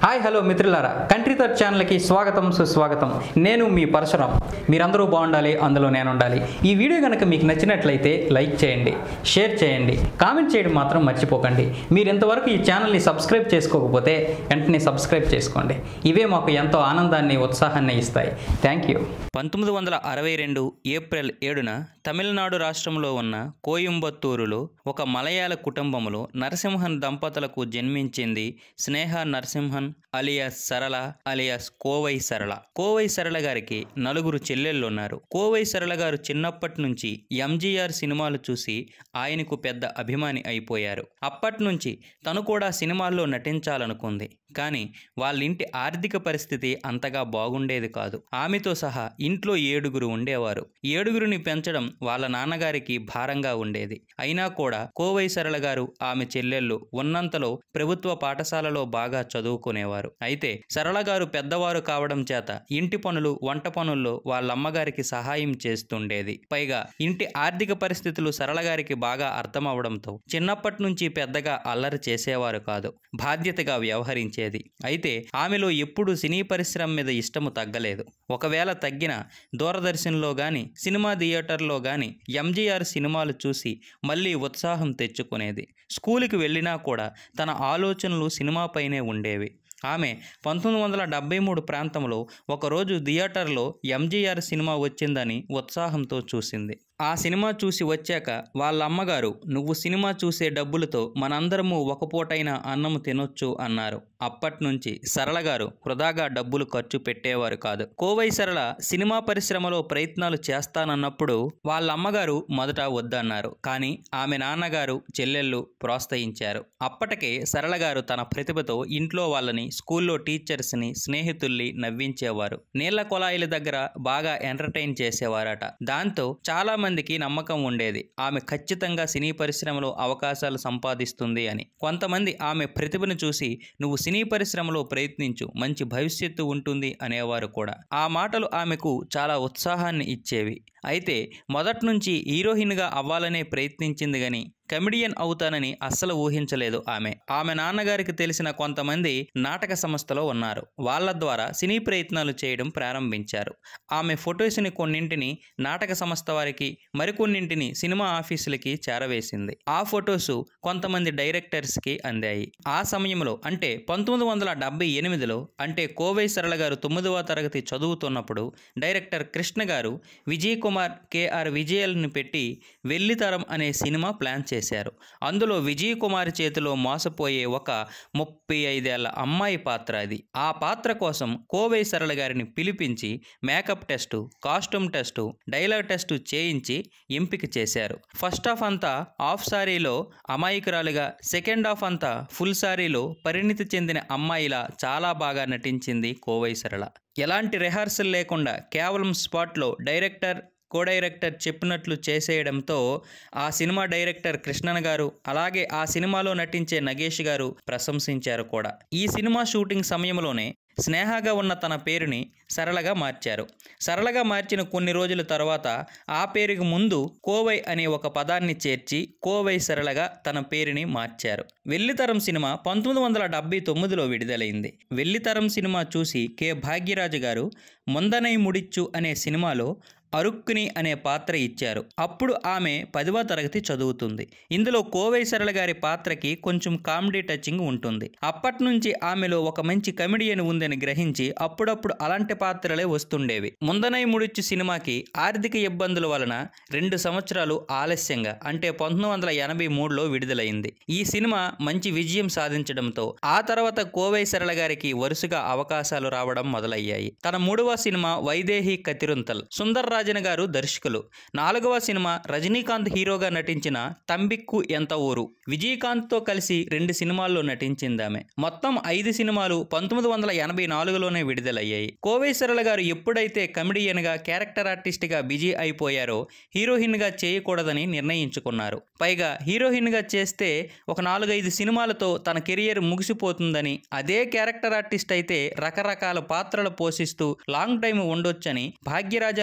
Hi hello మిత్రులారా Country థర్డ్ ఛానల్కి స్వాగతం సుస్వాగతం నేను మీ పరశురాం మీరందరూ బాగుండాలి అందులో నేను ఉండాలి ఈ వీడియో కనుక మీకు నచ్చినట్లయితే లైక్ చేయండి షేర్ చేయండి కామెంట్ చేయడం మాత్రం మర్చిపోకండి మీరు ఇంతవరకు ఈ ఛానల్ని సబ్స్క్రైబ్ చేసుకోకపోతే వెంటనే సబ్స్క్రైబ్ చేసుకోండి ఇవే మాకు ఎంతో ఆనందాన్ని ఉత్సాహాన్ని ఇస్తాయి థ్యాంక్ యూ పంతొమ్మిది వందల అరవై రెండు ఏప్రిల్ ఏడున తమిళనాడు రాష్ట్రంలో ఉన్న కోయంబత్తూరులో ఒక మలయాళ కుటుంబములో నరసింహన్ దంపతులకు జన్మించింది స్నేహ నరసింహన్ అలియాస్ సరళ అలియాస్ కోవై సరళ కోవై సరళ గారికి నలుగురు చెల్లెళ్ళు ఉన్నారు కోవై సరళ గారు చిన్నప్పటి నుంచి ఎంజీఆర్ సినిమాలు చూసి ఆయనకు పెద్ద అభిమాని అయిపోయారు అప్పటి నుంచి తను కూడా సినిమాల్లో నటించాలనుకుంది కానీ వాళ్ళ ఇంటి ఆర్థిక పరిస్థితి అంతగా బాగుండేది కాదు ఆమెతో సహా ఇంట్లో ఏడుగురు ఉండేవారు ఏడుగురిని పెంచడం వాళ్ళ నాన్నగారికి భారంగా ఉండేది అయినా కూడా కోవై సరళ గారు ఆమె చెల్లెళ్ళు ఉన్నంతలో ప్రభుత్వ పాఠశాలలో బాగా చదువుకునేవారు అయితే సరళ గారు పెద్దవారు కావడం చేత ఇంటి పనులు వంట పనుల్లో వాళ్ళ అమ్మగారికి సహాయం చేస్తుండేది పైగా ఇంటి ఆర్థిక పరిస్థితులు సరళ గారికి బాగా అర్థమవడంతో చిన్నప్పటి నుంచి పెద్దగా అల్లరి చేసేవారు కాదు బాధ్యతగా వ్యవహరించేది అయితే ఆమెలో ఎప్పుడూ సినీ పరిశ్రమ మీద ఇష్టము తగ్గలేదు ఒకవేళ తగ్గిన దూరదర్శన్లో గాని సినిమా థియేటర్లో గాని ఎంజీఆర్ సినిమాలు చూసి మళ్ళీ ఉత్సాహం తెచ్చుకునేది స్కూలుకి వెళ్ళినా కూడా తన ఆలోచనలు సినిమాపైనే ఉండేవి ఆమె పంతొమ్మిది వందల డెబ్బై మూడు ప్రాంతంలో ఒకరోజు థియేటర్లో ఎంజీఆర్ సినిమా వచ్చిందని ఉత్సాహంతో చూసింది ఆ సినిమా చూసి వచ్చాక వాళ్ళ అమ్మగారు నువ్వు సినిమా చూసే డబ్బులతో మనందరము ఒక పూటైన అన్నము తినొచ్చు అన్నారు అప్పటి నుంచి సరళ గారు వృధాగా డబ్బులు ఖర్చు పెట్టేవారు కాదు కోవై సరళ సినిమా పరిశ్రమలో ప్రయత్నాలు చేస్తానన్నప్పుడు వాళ్ళ అమ్మగారు మొదట వద్దన్నారు కానీ ఆమె నాన్నగారు చెల్లెళ్ళు ప్రోత్సహించారు అప్పటికే సరళ గారు తన ప్రతిభతో ఇంట్లో వాళ్ళని స్కూల్లో టీచర్స్ని స్నేహితుల్ని నవ్వించేవారు నీళ్ల కొలాయిల దగ్గర బాగా ఎంటర్టైన్ చేసేవారట దాంతో చాలా మందికి నమ్మకం ఉండేది ఆమె ఖచ్చితంగా సినీ పరిశ్రమలో అవకాశాలు సంపాదిస్తుంది అని కొంతమంది ఆమె ప్రతిభను చూసి నువ్వు సినీ పరిశ్రమలో ప్రయత్నించు మంచి భవిష్యత్తు ఉంటుంది అనేవారు కూడా ఆ మాటలు ఆమెకు చాలా ఉత్సాహాన్ని ఇచ్చేవి అయితే మొదటి నుంచి హీరోయిన్గా అవ్వాలనే ప్రయత్నించింది గాని కమెడియన్ అవుతానని అస్సలు ఊహించలేదు ఆమె ఆమె నాన్నగారికి తెలిసిన కొంతమంది నాటక సంస్థలో ఉన్నారు వాళ్ళ ద్వారా సినీ ప్రయత్నాలు చేయడం ప్రారంభించారు ఆమె ఫొటోస్ని కొన్నింటిని నాటక సంస్థ వారికి మరికొన్నింటిని సినిమా ఆఫీసులకి చేరవేసింది ఆ ఫొటోస్ కొంతమంది డైరెక్టర్స్కి అందాయి ఆ సమయంలో అంటే పంతొమ్మిది వందల డెబ్బై ఎనిమిదిలో అంటే కోవై సరళ గారు తొమ్మిదవ తరగతి చదువుతున్నప్పుడు డైరెక్టర్ కృష్ణ గారు విజయ్ కుమార్ కేఆర్ విజయల్ని పెట్టి వెల్లితరం అనే సినిమా ప్లాన్ చేశారు అందులో విజయ్ కుమార్ చేతిలో మోసపోయే ఒక ముప్పై ఐదేళ్ల అమ్మాయి పాత్ర అది ఆ పాత్ర కోసం కోవై సరళ గారిని పిలిపించి makeup test costume test dialogue test చేయించి ఎంపిక చేశారు ఫస్ట్ హాఫ్ అంతా హాఫ్ సారీలో అమాయకురాలుగా సెకండ్ హాఫ్ అంతా ఫుల్ సారీలో పరిణితి చెందిన అమ్మాయిలా చాలా బాగా నటించింది కోవై సరళ ఎలాంటి రిహార్సల్ లేకుండా కేవలం స్పాట్లో డైరెక్టర్ కో డైరెక్టర్ చెప్పినట్లు చేసేయడంతో ఆ సినిమా డైరెక్టర్ కృష్ణన్ గారు అలాగే ఆ సినిమాలో నటించే నగేష్ గారు ప్రశంసించారు కూడా ఈ సినిమా షూటింగ్ సమయంలోనే స్నేహగా ఉన్న తన పేరుని సరళగా మార్చారు సరళగా మార్చిన కొన్ని రోజుల తర్వాత ఆ పేరుకి ముందు కోవై అనే ఒక పదాన్ని చేర్చి కోవై సరళగా తన పేరుని మార్చారు వెల్లితరం సినిమా పంతొమ్మిది వందల డెబ్బై తొమ్మిదిలో విడుదలైంది వెల్లితరం సినిమా చూసి కె భాగ్యరాజు గారు ముందనై ముడిచ్చు అనే సినిమాలో అరుక్కుని అనే పాత్ర ఇచ్చారు అప్పుడు ఆమె పదవ తరగతి చదువుతుంది ఇందులో కోవై సరళ గారి పాత్రకి కొంచెం కామెడీ టచింగ్ ఉంటుంది అప్పటి నుంచి ఆమెలో ఒక మంచి కమెడియన్ ఉందని గ్రహించి అప్పుడప్పుడు అలాంటి పాత్రలే వస్తుండేవి ముందనై ముడిచ్చు సినిమాకి ఆర్థిక ఇబ్బందుల వలన రెండు సంవత్సరాలు ఆలస్యంగా అంటే పంతొమ్మిది వందల ఎనభై మూడులో విడుదలైంది ఈ సినిమా మంచి విజయం సాధించడంతో ఆ తర్వాత కోవై సరళ గారికి వరుసగా అవకాశాలు రావడం మొదలయ్యాయి తన మూడవ సినిమా వైదేహి కతిరుంతల్ సుందర్ రాజన్ గారు దర్శకులు నాలుగవ సినిమా రజనీకాంత్ హీరోగా నటించిన తంబిక్కు ఎంత ఊరు విజయకాంత్తో కలిసి రెండు సినిమాల్లో నటించింది ఆమె మొత్తం ఐదు సినిమాలు పంతొమ్మిది వందల ఎనభై నాలుగులోనే విడుదలయ్యాయి కోవై సరళ గారు ఎప్పుడైతే కమెడియన్గా క్యారెక్టర్ ఆర్టిస్ట్గా బిజీ అయిపోయారో హీరోయిన్గా చేయకూడదని నిర్ణయించుకున్నారు పైగా హీరోయిన్గా చేస్తే ఒక నాలుగైదు సినిమాలతో తన కెరియర్ ముగిసిపోతుందని అదే క్యారెక్టర్ ఆర్టిస్ట్ అయితే రకరకాల పాత్రలు పోషిస్తూ లాంగ్ టైం ఉండొచ్చని భాగ్యరాజ లాంటి కొంత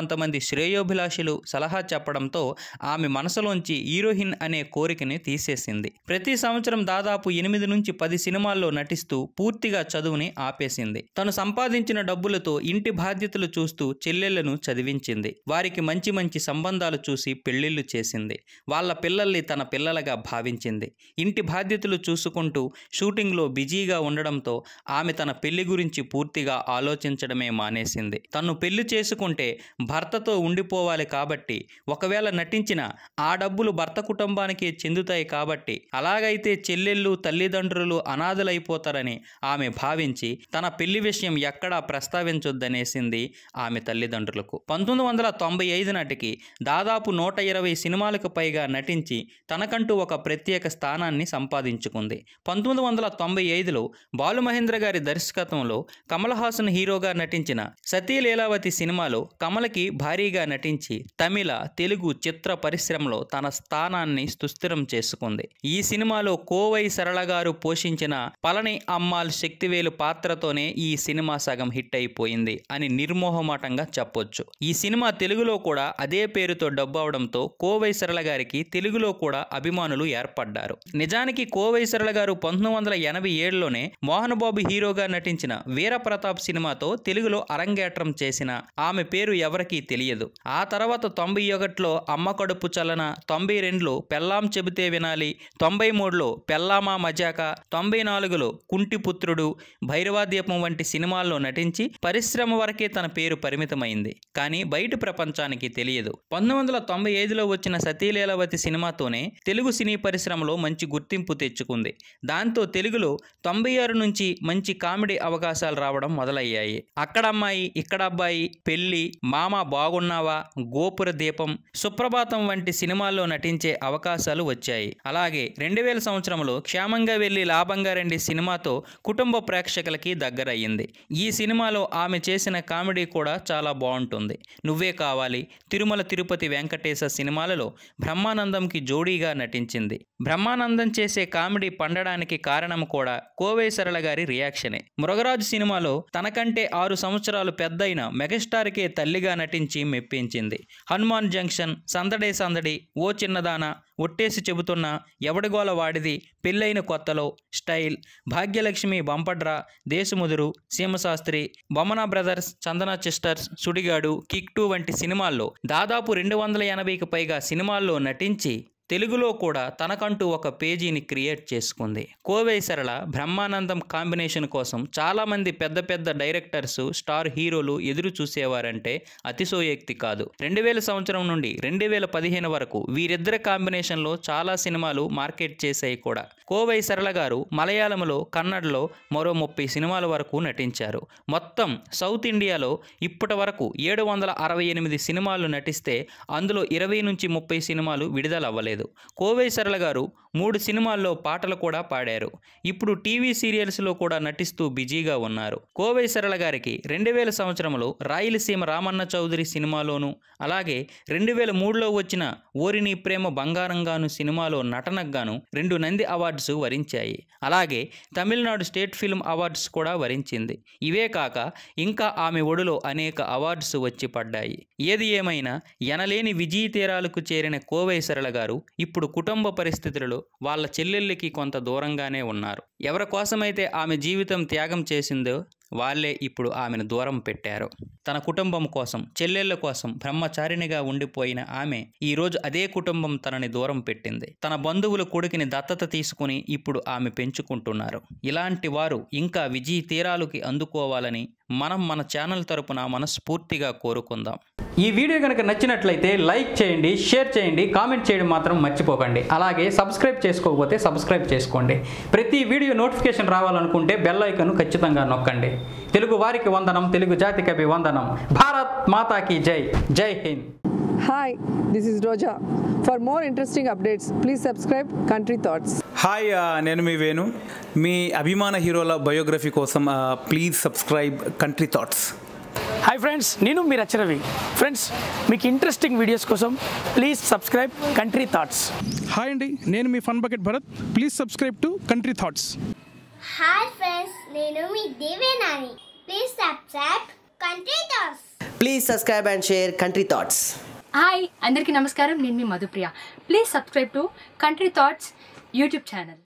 కొంతమంది శ్రేయోభిలాషులు సలహా చెప్పడంతో ఆమె మనసులోంచి హీరోయిన్ అనే కోరికని తీసేసింది ప్రతి సంవత్సరం దాదాపు ఎనిమిది నుంచి పది సినిమాల్లో నటిస్తూ పూర్తిగా చదువుని ఆపేసింది తను సంపాదించిన డబ్బులతో ఇంటి బాధ్యతలు చూస్తూ చెల్లెళ్లను చదివించింది వారికి మంచి మంచి సంబంధాలు చూసి పెళ్లిళ్లు చేసింది వాళ్ళ పిల్లల్ని తన పిల్లలుగా భావించింది ఇంటి బాధ్యతలు చూసుకుంటూ షూటింగ్లో బిజీగా ఉండడంతో ఆమె తన పెళ్లి గురించి పూర్తిగా ఆలోచించడమే మానేసింది తను పెళ్లి చేసుకుంటే భర్తతో ఉండిపోవాలి కాబట్టి ఒకవేళ నటించిన ఆ డబ్బులు భర్త కుటుంబానికి చెందుతాయి కాబట్టి అలాగైతే చెల్లెళ్ళు తల్లిదండ్రులు అనాథలైపోతారని ఆమె భావించి తన పెళ్లి విషయం ఎక్కడా ప్రస్తావించొద్దనేసింది ఆమె తల్లిదండ్రులకు పంతొమ్మిది వందల తొంభై ఐదు నాటికి దాదాపు నూట ఇరవై సినిమాలకు పైగా నటించి తనకంటూ ఒక ప్రత్యేక స్థానాన్ని సంపాదించుకుంది పంతొమ్మిది వందల తొంభై ఐదులో బాలుమహేంద్ర గారి దర్శకత్వంలో కమల్ హాసన్ హీరోగా నటించిన సతీ లీలావతి సినిమాలో కమలకి భారీగా నటించి తమిళ తెలుగు చిత్ర పరిశ్రమలో తన స్థానాన్ని సుస్థిరం చేసుకుంది ఈ సినిమాలో కోవై సరళ గారు పోషించిన పళని అమ్మాల్ శక్తివేలు పాత్రతోనే ఈ సినిమా సగం హిట్ అయిపోయింది అని నిర్మోహమాటంగా చెప్పొచ్చు ఈ సినిమా తెలుగులో కూడా అదే పేరుతో డబ్బు అవడంతో కోవై సరళ గారికి తెలుగులో కూడా అభిమానులు ఏర్పడ్డారు నిజానికి కోవై సరళ గారు పంతొమ్మిది వందల ఎనభై ఏడులోనే మోహన్ బాబు హీరోగా నటించిన వీరప్రతాప్ సినిమాతో తెలుగులో అరంగేట్రం చేసిన ఆమె పేరు ఎవరికీ తెలియదు ఆ తర్వాత తొంభై ఒకటిలో అమ్మ కడుపు చలన తొంభై రెండులో పెళ్ళాం చెబితే వినాలి తొంభై మూడులో పెళ్ళామా మజాక తొంభై నాలుగులో కుంటిపుత్రుడు భైరవాదీపం వంటి సినిమాల్లో నటించి పరిశ్రమ వరకే తన పేరు పరిమితమైంది కానీ బయట ప్రపంచానికి తెలియదు పంతొమ్మిది వందల తొంభై ఐదులో వచ్చిన సతీలీలావతి సినిమాతోనే తెలుగు సినీ పరిశ్రమలో మంచి గుర్తింపు తెచ్చుకుంది దాంతో తెలుగులో తొంభై ఆరు నుంచి మంచి కామెడీ అవకాశాలు రావడం మొదలయ్యాయి అక్కడ అమ్మాయి ఇక్కడ అబ్బాయి పెళ్లి మామ బాగున్నావా గోపుర దీపం సుప్రభాతం వంటి సినిమాల్లో నటించే అవకాశాలు వచ్చాయి అలాగే రెండు వేల సంవత్సరంలో క్షేమంగా వెళ్లి లాభంగా రండి సినిమాతో కుటుంబ ప్రేక్షకులకి దగ్గరయ్యింది ఈ సినిమాలో ఆమె చేసిన కామెడీ కూడా చాలా బాగుంటుంది నువ్వే కావాలి తిరుమల తిరుపతి వెంకటేశ సినిమాలలో బ్రహ్మానందంకి జోడీగా నటించింది బ్రహ్మానందం చేసే కామెడీ పండడానికి కారణం కూడా కోవై సరళ గారి రియాక్షనే మృగరాజు సినిమాలో తనకంటే ఆరు సంవత్సరాలు పెద్దయిన మెగాస్టార్కే తల్లిగా నటించి మెప్పించింది హనుమాన్ జంక్షన్ సందడే సందడి ఓ చిన్నదాన ఒట్టేసి చెబుతున్న ఎవడిగోల Vaadidi Pellaina Kothalo style Bhagyalakshmi bumper draw Desamuduru Seemasastri Bommana brothers Chandana sisters Sudigadu kick two వంటి సినిమాల్లో దాదాపు రెండు వందల ఎనభైకి పైగా సినిమాల్లో నటించి తెలుగులో కూడా తనకంటూ ఒక పేజీని క్రియేట్ చేసుకుంది కోవై సరళ బ్రహ్మానందం కాంబినేషన్ కోసం చాలామంది పెద్ద పెద్ద డైరెక్టర్స్ స్టార్ హీరోలు ఎదురు చూసేవారంటే అతిశయోక్తి కాదు రెండు వేల సంవత్సరం నుండి రెండు వేల పదిహేను వరకు వీరిద్దరి కాంబినేషన్లో చాలా సినిమాలు మార్కెట్ చేశాయి కూడా కోవై సరళ గారు మలయాళంలో కన్నడలో మరో ముప్పై సినిమాల వరకు నటించారు మొత్తం సౌత్ ఇండియాలో ఇప్పటి వరకు ఏడు వందల అరవై ఎనిమిది సినిమాలు నటిస్తే అందులో ఇరవై నుంచి ముప్పై సినిమాలు విడుదలవ్వలేదు కోవై సరళ గారు మూడు సినిమాల్లో పాటలు కూడా పాడారు ఇప్పుడు టీవీ సీరియల్స్లో కూడా నటిస్తూ బిజీగా ఉన్నారు కోవై సరళ గారికి రెండు వేల సంవత్సరంలో రాయలసీమ రామన్న చౌదరి సినిమాలోను అలాగే రెండు వేల మూడులో వచ్చిన ఓరిని ప్రేమ బంగారంగాను సినిమాలో నటనకు గాను రెండు నంది అవార్డ్స్ వరించాయి అలాగే తమిళనాడు స్టేట్ ఫిల్మ్ అవార్డ్స్ కూడా వరించింది ఇవే కాక ఇంకా ఆమె ఒడిలో అనేక అవార్డ్స్ వచ్చి పడ్డాయి ఏది ఏమైనా ఎనలేని విజయ తీరాలకు చేరిన కోవై సరళ గారు ఇప్పుడు కుటుంబ పరిస్థితులలో వాళ్ళ చెల్లెళ్ళకి కొంత దూరంగానే ఉన్నారు ఎవరి కోసమైతే ఆమె జీవితం త్యాగం చేసిందో వాళ్ళే ఇప్పుడు ఆమెను దూరం పెట్టారు తన కుటుంబం కోసం చెల్లెళ్ళ కోసం బ్రహ్మచారిణిగా ఉండిపోయిన ఆమె ఈరోజు అదే కుటుంబం తనని దూరం పెట్టింది తన బంధువుల కొడుకుని దత్తత తీసుకుని ఇప్పుడు ఆమె పెంచుకుంటున్నారు ఇలాంటి వారు ఇంకా విజయ తీరాలకి అందుకోవాలని మనం మన ఛానల్ తరపున మనస్ఫూర్తిగా కోరుకుందాం ఈ వీడియో కనుక నచ్చినట్లయితే లైక్ చేయండి షేర్ చేయండి కామెంట్ చేయడం మాత్రం మర్చిపోకండి అలాగే సబ్స్క్రైబ్ చేసుకోకపోతే సబ్స్క్రైబ్ చేసుకోండి ప్రతి వీడియో నోటిఫికేషన్ రావాలనుకుంటే బెల్ ఐకన్ ఖచ్చితంగా నొక్కండి తెలుగు వారికి వందనం తెలుగు జాతికి వందనం భారత్ మాతాకి జై జై Hind Hi, this is Roja. For more interesting updates, please subscribe Country Thoughts. Hi ఆ, నేను మీ వేణు మీ అభిమాన హీరోల బయోగ్రఫీ కోసం ఆ, please subscribe Country Thoughts hi friends నేను మీ రచరవి ఫ్రెండ్స్ మీకు ఇంట్రెస్టింగ్ వీడియోస్ కోసం please subscribe Country Thoughts hi అండి నేను మీ Fun Bucket Bharath please subscribe to Country Thoughts hi friends నేను మీ Devenani please subscribe Country Toss. Please subscribe and share Country Thoughts. Hi అందరికీ నమస్కారం నేను మీ Madhupriya please subscribe to Country Thoughts YouTube channel